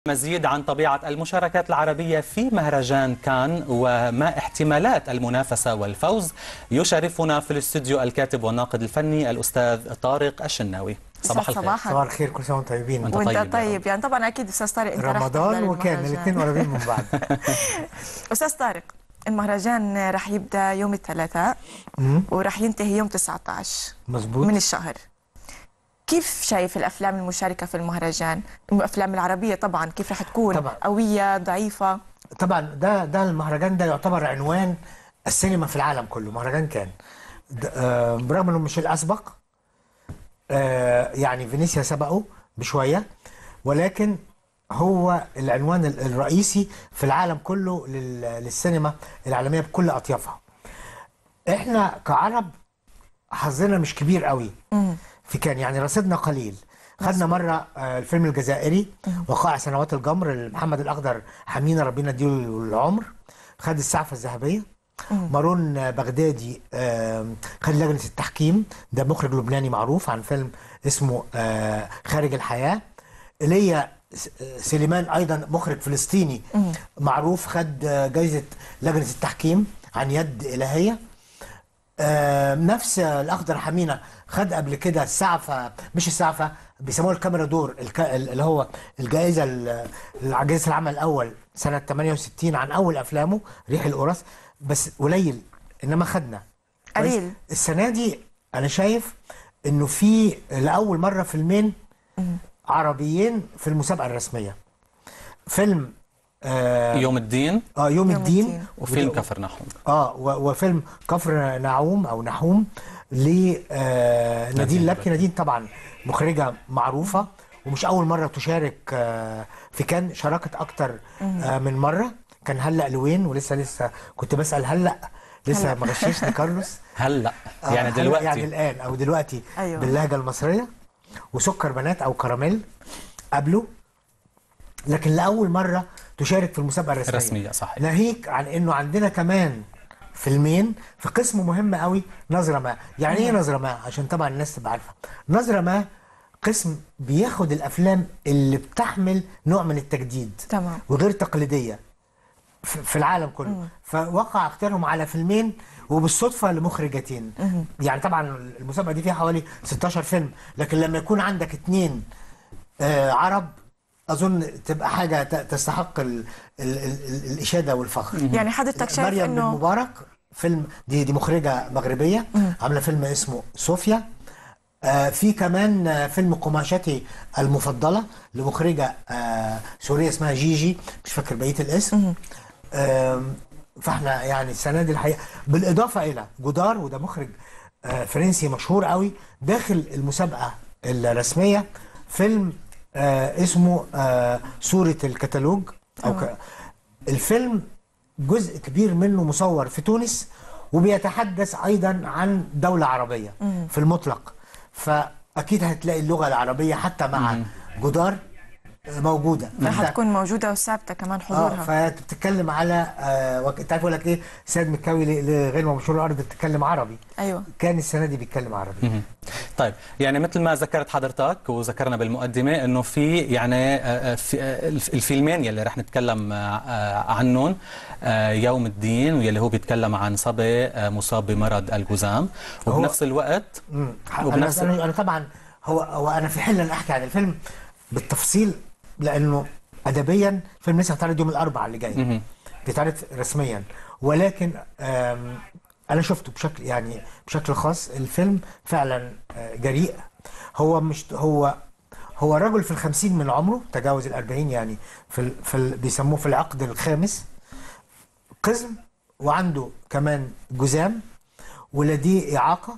مزيد عن طبيعة المشاركات العربية في مهرجان كان وما احتمالات المنافسة والفوز يشرفنا في الاستوديو الكاتب والناقد الفني الأستاذ طارق الشناوي صباح الخير صباحك صباح الخير كل سنه وانتم طيبين وانت وانت طيب يا طيب, طيب يعني طبعا اكيد استاذ طارق انت رح رمضان تحضر وكان المهرجان. الاثنين قريبين من بعض استاذ طارق المهرجان رح يبدا يوم الثلاثاء مم. ورح ينتهي يوم 19 مظبوط من الشهر كيف شايف الافلام المشاركه في المهرجان الافلام العربيه طبعا كيف رح تكون طبعاً. قويه ضعيفه طبعا ده ده المهرجان ده يعتبر عنوان السينما في العالم كله مهرجان كان د- آه، برغم انه مش الاسبق آه، يعني فينيسيا سبقه بشويه ولكن هو العنوان ال- الرئيسي في العالم كله لل- للسينما العالميه بكل اطيافها احنا كعرب حظنا مش كبير قوي في كان يعني رصيدنا قليل خدنا مرة آه، الفيلم الجزائري وقائع سنوات الجمر لمحمد الأخضر حمينا ربنا يديله العمر خد السعفة الذهبية مارون آه، بغدادي آه، خد لجنة التحكيم ده مخرج لبناني معروف عن فيلم اسمه آه، خارج الحياة ايليا س- آه، سليمان أيضا مخرج فلسطيني معروف خد آه، جايزة لجنة التحكيم عن يد إلهية آه، نفس الاخضر حمينه خد قبل كده السعفه مش السعفه بيسموها الكاميرا دور الك... اللي هو الجائزه ال- الجائزه العمل الاول سنه 68 عن اول افلامه ريح القرص بس قليل انما خدنا كويس؟ قليل. السنه دي انا شايف انه في لاول مره فيلمين عربيين في المسابقه الرسميه فيلم آه يوم الدين آه يوم, يوم الدين, الدين. وفيلم وده- كفر نحوم اه و- وفيلم كفر نعوم او نحوم لنادين نادين لبكي نادين طبعا مخرجه معروفه ومش اول مره تشارك آه، في كان شاركت اكتر آه، من مره كان هلا لوين ولسه لسه كنت بسال هلا لسه ما غششني كارلوس هلا آه، يعني هلأ دلوقتي يعني الان او دلوقتي أيوة. باللهجه المصريه وسكر بنات او كراميل قبله لكن لاول مره تشارك في المسابقه الرسميه الرسمية صحيح ناهيك عن انه عندنا كمان فيلمين في قسم مهم قوي نظره ما يعني ايه نظره ما عشان طبعا الناس تبقى عارفه نظره ما قسم بياخد الافلام اللي بتحمل نوع من التجديد تمام. وغير تقليديه في في العالم كله فوقع اختيارهم على فيلمين وبالصدفه لمخرجتين يعني طبعا المسابقه دي فيها حوالي 16 فيلم لكن لما يكون عندك اتنين آه عرب اظن تبقى حاجه ت- تستحق ال ال ال الاشاده والفخر يعني حضرتك شايف مريم بن انه مبارك فيلم دي دي مخرجه مغربيه عامله فيلم اسمه صوفيا آه في كمان آه فيلم قماشتي المفضله لمخرجه آه سوريه اسمها جيجي مش فاكر بقيه الاسم آم، فاحنا يعني السنه دي الحقيقه بالاضافه الى جودار وده مخرج آه فرنسي مشهور قوي داخل المسابقه الرسميه فيلم آه اسمه آه صوره الكتالوج او ك... الفيلم جزء كبير منه مصور في تونس وبيتحدث ايضا عن دوله عربيه في المطلق فاكيد هتلاقي اللغه العربيه حتى مع جدار موجوده رح فأنت- تكون موجوده وثابته كمان اه حضورها فانت بتتكلم على آه وك- انت عارف يقول لك ايه سيد مكاوي ل- لغير مشهور الارض بتتكلم عربي ايوه كان السنه دي بيتكلم عربي مهم. طيب يعني مثل ما ذكرت حضرتك وذكرنا بالمقدمه انه في يعني آه، آه، في آه، الف- الفيلمين يلي رح نتكلم آه، آه، عنهم آه، يوم الدين واللي هو بيتكلم عن صبي آه، مصاب بمرض الجذام وبنفس الوقت مم. انا وبنفس انا أنا طبعا هو هو انا في حل ان احكي عن الفيلم بالتفصيل لانه ادبيا الفيلم لسه هيتعرض يوم الاربعاء اللي جاي مهم. بيتعرض رسميا ولكن آم، انا شفته بشكل يعني بشكل خاص الفيلم فعلا آه، جريء هو مش هو هو رجل في الخمسين من عمره تجاوز الأربعين يعني في ال في ال بيسموه في العقد الخامس قزم وعنده كمان جذام ولديه إعاقة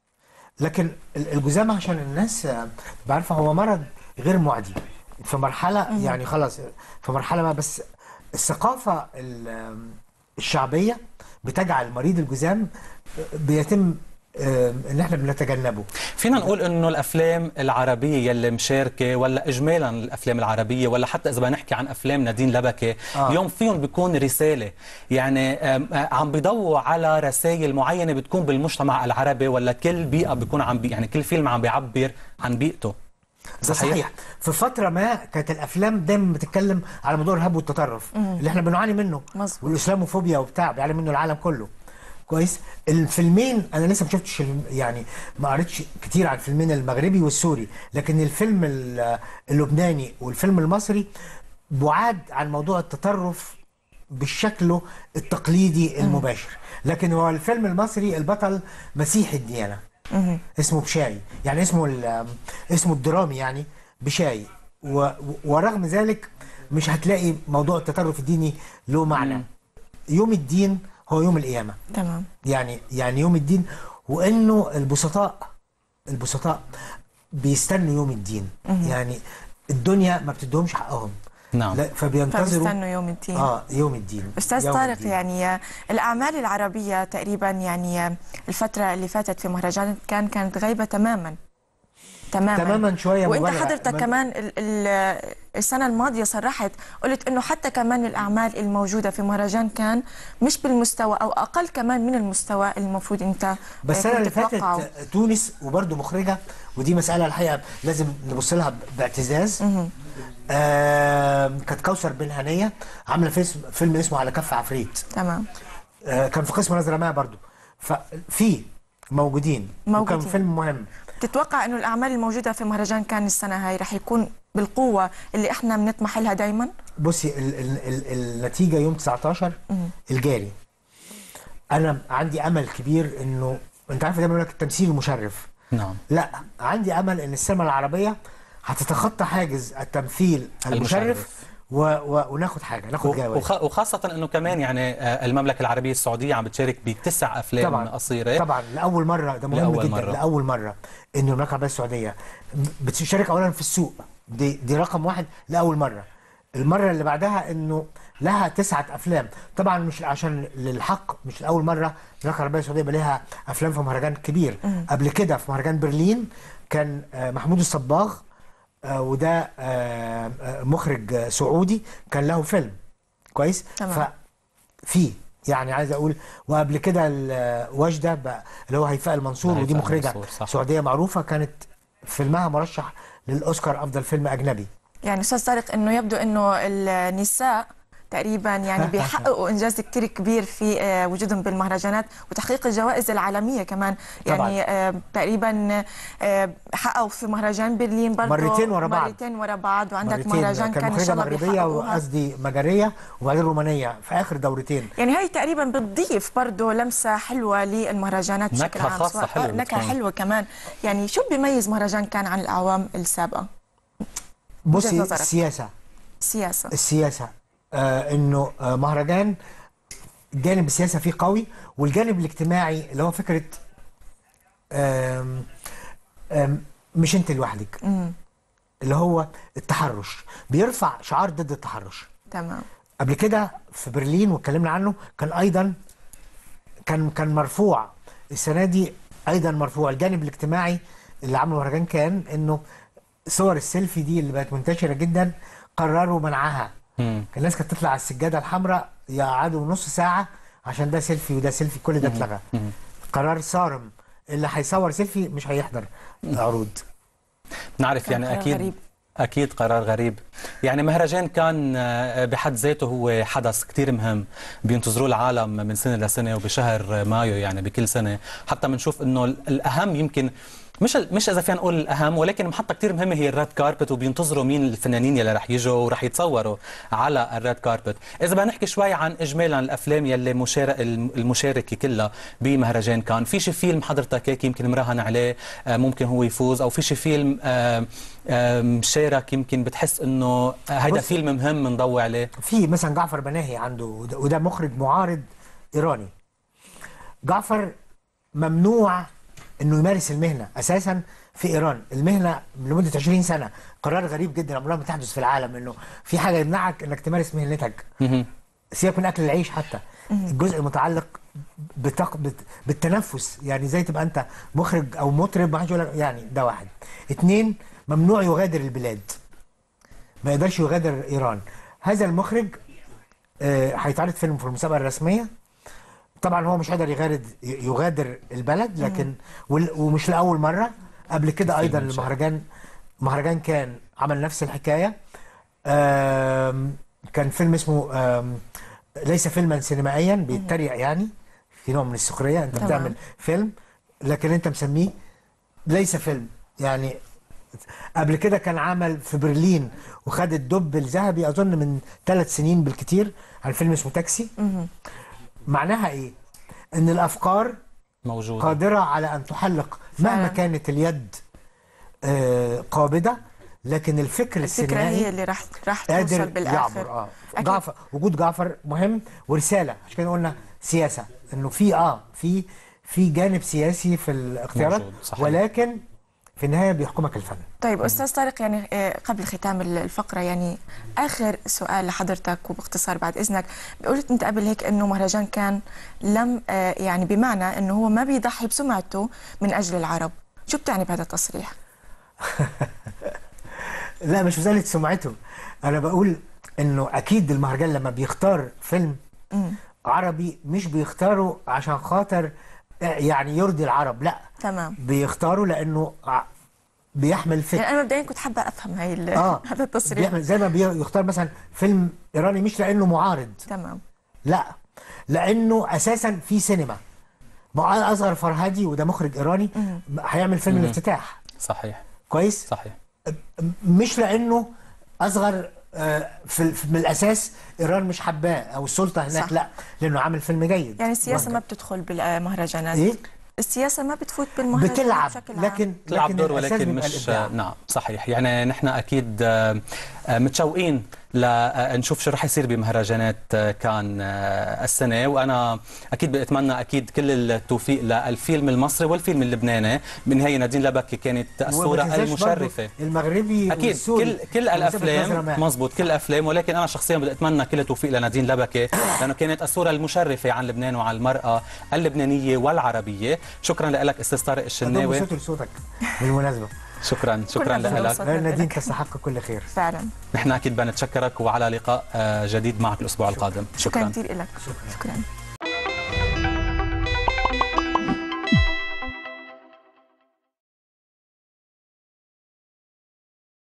لكن ال- الجذام عشان الناس آه، تبقى عارفة هو مرض غير معدي في مرحلة يعني خلاص في مرحلة ما بس الثقافة ال- الشعبية بتجعل مريض الجذام بيتم آه، ان احنا بنتجنبه فينا نقول انه الافلام العربيه يلي مشاركه ولا اجمالا الافلام العربيه ولا حتى اذا بدنا نحكي عن افلام نادين لبكه آه. اليوم فيهم بيكون رساله يعني آم، آه، عم بيضووا على رسائل معينه بتكون بالمجتمع العربي ولا كل بيئه بيكون عم بي يعني كل فيلم عم بيعبر عن بيئته ده صحيح. صحيح في فتره ما كانت الافلام دايما بتتكلم على موضوع الارهاب والتطرف اللي احنا بنعاني منه مظبوط. والاسلاموفوبيا وبتاع بيعاني منه العالم كله كويس الفيلمين انا لسه ما شفتش الم- يعني ما قريتش كتير عن الفيلمين المغربي والسوري لكن الفيلم ال- اللبناني والفيلم المصري بعاد عن موضوع التطرف بشكله التقليدي المباشر لكن هو الفيلم المصري البطل مسيحي الديانه اسمه بشاي يعني اسمه ال- اسمه الدرامي يعني بشاي و- و- ورغم ذلك مش هتلاقي موضوع التطرف الديني له معنى يوم الدين هو يوم القيامه تمام يعني يعني يوم الدين وانه البسطاء البسطاء بيستنوا يوم الدين يعني الدنيا ما بتديهمش حقهم نعم. لا فبينتظروا فبستنوا يوم الدين اه يوم الدين استاذ يوم طارق الدين. يعني الاعمال العربيه تقريبا يعني الفتره اللي فاتت في مهرجان كان كانت غايبه تماما تماما تماما شوية وانت مبالغة. حضرتك ما- كمان ال- ال- السنه الماضيه صرحت قلت انه حتى كمان الاعمال الموجوده في مهرجان كان مش بالمستوى او اقل كمان من المستوى المفروض انت بس كنت السنه اللي تتوقعه. فاتت تونس وبرضه مخرجه ودي مساله الحقيقه لازم نبص لها باعتزاز آه كانت كوثر بن هنيه عامله فيلم فيلم اسمه على كف عفريت تمام آه كان في قسم نظره ما برضه ففي موجودين موجودين. وكان فيلم مهم تتوقع انه الاعمال الموجوده في مهرجان كان السنه هاي رح يكون بالقوه اللي احنا بنطمح لها دائما بصي ال ال ال النتيجه يوم 19 الجاري انا عندي امل كبير انه انت عارف دايما يقول لك التمثيل مشرف نعم لا عندي امل ان السينما العربيه هتتخطى حاجز التمثيل المشرف المشرف. و... و... وناخد حاجه ناخد جوائز وخ- وخاصة انه كمان يعني آه، المملكة العربية السعودية عم بتشارك بتسع افلام طبعا قصيرة طبعا لاول مره ده مهم لأول جدا مرة. لاول مره انه المملكه العربيه السعوديه بتشارك اولا في السوق دي دي رقم واحد لاول مره المره اللي بعدها انه لها تسعه افلام طبعا مش عشان للحق مش لاول مره المملكه العربيه السعوديه يبقى لها افلام في مهرجان كبير قبل كده في مهرجان برلين كان آه، محمود الصباغ آه، وده آه، آه، مخرج آه، سعودي كان له فيلم كويس تمام. في يعني عايز اقول وقبل كده ال- وجده بقى اللي هو هيفاء المنصور هيفاء ودي مخرجه المنصور، صح. سعوديه معروفه كانت فيلمها مرشح للاوسكار افضل فيلم اجنبي يعني استاذ طارق انه يبدو انه النساء تقريبا يعني بيحققوا انجاز كتير كبير في آه، وجودهم بالمهرجانات وتحقيق الجوائز العالميه كمان يعني آه، تقريبا آه، حققوا في مهرجان برلين برضه مرتين ورا بعض. مرتين ورا بعض وعندك مرتين مهرجان كان كان ان مخرجه شاء الله مغربيه بيحققوها وقصدي مجريه وبعدين رومانيه في اخر دورتين يعني هي تقريبا بتضيف برضه لمسه حلوه للمهرجانات بشكل نكهة عام خاصة سواء- حلوة آه، نكهه بتكون. حلوه كمان يعني شو بيميز مهرجان كان عن الاعوام السابقه وجهة بصي نظرك. السياسه السياسه السياسه آه انه آه مهرجان الجانب السياسي فيه قوي والجانب الاجتماعي اللي هو فكره آم آم مش انت لوحدك اللي هو التحرش بيرفع شعار ضد التحرش تمام قبل كده في برلين واتكلمنا عنه كان ايضا كان كان مرفوع السنه دي ايضا مرفوع الجانب الاجتماعي اللي عمله مهرجان كان انه صور السيلفي دي اللي بقت منتشره جدا قرروا منعها مم. كان الناس كانت تطلع على السجاده الحمراء يقعدوا نص ساعه عشان ده سيلفي وده سيلفي كل ده اتلغى قرار صارم اللي هيصور سيلفي مش هيحضر عروض نعرف كان يعني قرار اكيد غريب. اكيد قرار غريب يعني مهرجان كان آه، بحد ذاته هو حدث كتير مهم بينتظروه العالم من سنه لسنه وبشهر مايو يعني بكل سنه حتى بنشوف انه الاهم يمكن مش مش اذا فينا نقول الاهم ولكن محطه كتير مهمه هي الريد كاربت وبينتظروا مين الفنانين يلي رح يجوا ورح يتصوروا على الريد كاربت اذا بدنا نحكي شوي عن اجمالا الافلام يلي مشارك المشاركه كلها بمهرجان كان في شي فيلم حضرتك هيك يمكن مراهن عليه آه، ممكن هو يفوز او في شي فيلم آه، آه، مشارك يمكن بتحس انه آه، هيدا بص- فيلم مهم نضوي عليه في مثلا جعفر بناهي عنده وده, وده مخرج معارض ايراني جعفر ممنوع انه يمارس المهنه اساسا في ايران المهنه لمده 20 سنه قرار غريب جدا عمرها ما تحدث في العالم انه في حاجه يمنعك انك تمارس مهنتك مهم. سيبك من اكل العيش حتى الجزء المتعلق بتق... بت... بالتنفس يعني زي تبقى انت مخرج او مطرب ما حدش يقول لك يعني ده واحد اتنين ممنوع يغادر البلاد ما يقدرش يغادر ايران هذا المخرج آه، هيتعرض فيلم في المسابقه الرسميه طبعا هو مش قادر يغادر يغادر البلد لكن وال- ومش لاول مره قبل كده ايضا إن شاء الله. المهرجان مهرجان كان عمل نفس الحكايه آم، كان فيلم اسمه آم، ليس فيلما سينمائيا بيتريق يعني في نوع من السخريه انت تمام. بتعمل فيلم لكن انت مسميه ليس فيلم يعني قبل كده كان عمل في برلين وخد الدب الذهبي اظن من ثلاث سنين بالكتير عن فيلم اسمه تاكسي معناها ايه ان الافكار موجود قادره على ان تحلق مهما فعلاً. كانت اليد آه، قابضه لكن الفكر الفكره السينمائي هي اللي راح راح توصل قادر بالاخر يعبر اه أكيد. جعفر وجود جعفر مهم ورساله عشان كده قلنا سياسه انه في اه في في جانب سياسي في الاختيارات موجود، صحيح. ولكن في النهايه بيحكمك الفن طيب استاذ طارق يعني آه، قبل ختام الفقره يعني اخر سؤال لحضرتك وباختصار بعد اذنك قلت انت قبل هيك انه مهرجان كان لم آه، يعني بمعنى انه هو ما بيضحي بسمعته من اجل العرب شو بتعني بهذا التصريح لا مش مساله سمعته انا بقول انه اكيد المهرجان لما بيختار فيلم عربي مش بيختاره عشان خاطر يعني يرضي العرب لا تمام بيختاره لانه ع- بيحمل فكر يعني انا مبدئيا كنت حابه افهم هاي ال- اه هذا التصريح بيحمل زي ما بيختار مثلا فيلم ايراني مش لانه معارض تمام لا لانه اساسا في سينما ما هو اصغر فرهادي وده مخرج ايراني هيعمل فيلم الافتتاح صحيح كويس صحيح مش لانه اصغر آه، في في- من الاساس ايران مش حباه او السلطه هناك صح. لا لانه عامل فيلم جيد يعني السياسه ما مهرجان. بتدخل بالمهرجانات ايه السياسه ما بتفوت بالمهرجانات بتلعب بشكل عام. لكن تلعب لكن دور الأساس ولكن بيبقى مش الإبداع. نعم صحيح يعني نحن اكيد آه، آه، متشوقين لنشوف شو رح يصير بمهرجانات آه، كان آه، السنه وانا اكيد بتمنى اكيد كل التوفيق للفيلم المصري والفيلم اللبناني بالنهايه نادين لبكي كانت وما الصوره تنساش المشرفه برضو المغربي اكيد والسوري كل كل ونسبة نظرة الافلام ما. مزبوط كل الافلام ولكن انا شخصيا بدي اتمنى كل التوفيق لنادين لبكي لانه كانت الصوره المشرفه عن لبنان وعن المراه اللبنانيه والعربيه شكرا لك استاذ طارق أضم الشناوي صوتي لصوتك بالمناسبه شكرا شكرا كلنا لك بننبسط. نادين تستحق كل خير فعلا نحن اكيد بنتشكرك وعلى لقاء آه، جديد معك الاسبوع القادم شكرا شكرا كثير لك شكرا